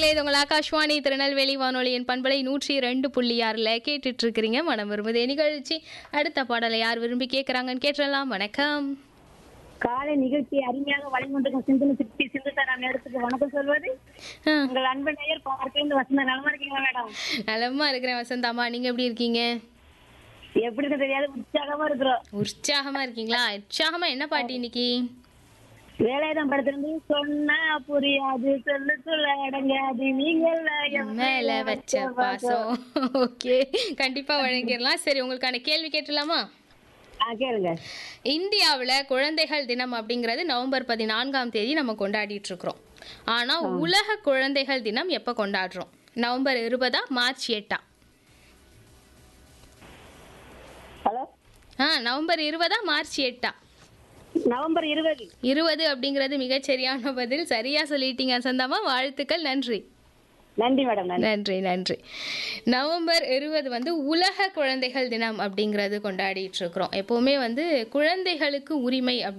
நேர்களே இது உங்கள் ஆகாஷ்வாணி திருநெல்வேலி வானொலியின் பண்பலை நூற்றி ரெண்டு புள்ளி ஆறில் கேட்டுட்டு இருக்கிறீங்க மனம் விரும்புதே நிகழ்ச்சி அடுத்த பாடலை யார் விரும்பி கேட்குறாங்கன்னு கேட்டுடலாம் வணக்கம் காலை நிகழ்ச்சி அருமையாக வழங்கொண்டிருக்கும் சிந்து சிற்பி சிந்து சார் நேரத்துக்கு வணக்கம் சொல்வது ஆ, உங்கள் அன்பு நேயர் பார்க்கிருந்து வசந்த நலமா இருக்கீங்களா மேடம் நலமா இருக்கிறேன் வசந்தாமா நீங்க எப்படி இருக்கீங்க எப்படி இருக்கு தெரியாது உற்சாகமா இருக்கிறோம் உற்சாகமா இருக்கீங்களா உற்சாகமா என்ன பாட்டு இன்னைக்கு வேலைதான் படுத்திருந்து சொன்னா புரியாது சொல்லு சொல்ல அடங்காது நீங்கள் என் மேல வச்ச பாசம் ஓகே கண்டிப்பா வழங்கிடலாம் சரி உங்களுக்கான கேள்வி கேட்டுலாமா ஆ கேளுங்க இந்தியாவில் குழந்தைகள் தினம் அப்படிங்கிறது நவம்பர் பதினான்காம் தேதி நம்ம கொண்டாடிட்டு இருக்கிறோம் ஆனால் உலக குழந்தைகள் தினம் எப்போ கொண்டாடுறோம் நவம்பர் இருபதா மார்ச் எட்டா ஹலோ ஆ நவம்பர் இருபதா மார்ச் எட்டா நவம்பர் இருபது இருபது அப்படிங்கிறது மிகச்சரியான பதில் சரியா சொல்லிட்டீங்க சந்தாமா வாழ்த்துக்கள் நன்றி நன்றி மேடம் நன்றி நன்றி நன்றி நவம்பர் இருபது வந்து உலக குழந்தைகள் தினம் அப்படிங்கிறது கொண்டாடிட்டு இருக்கிறோம் எப்போவுமே வந்து குழந்தைகளுக்கு உரிமை அப்படி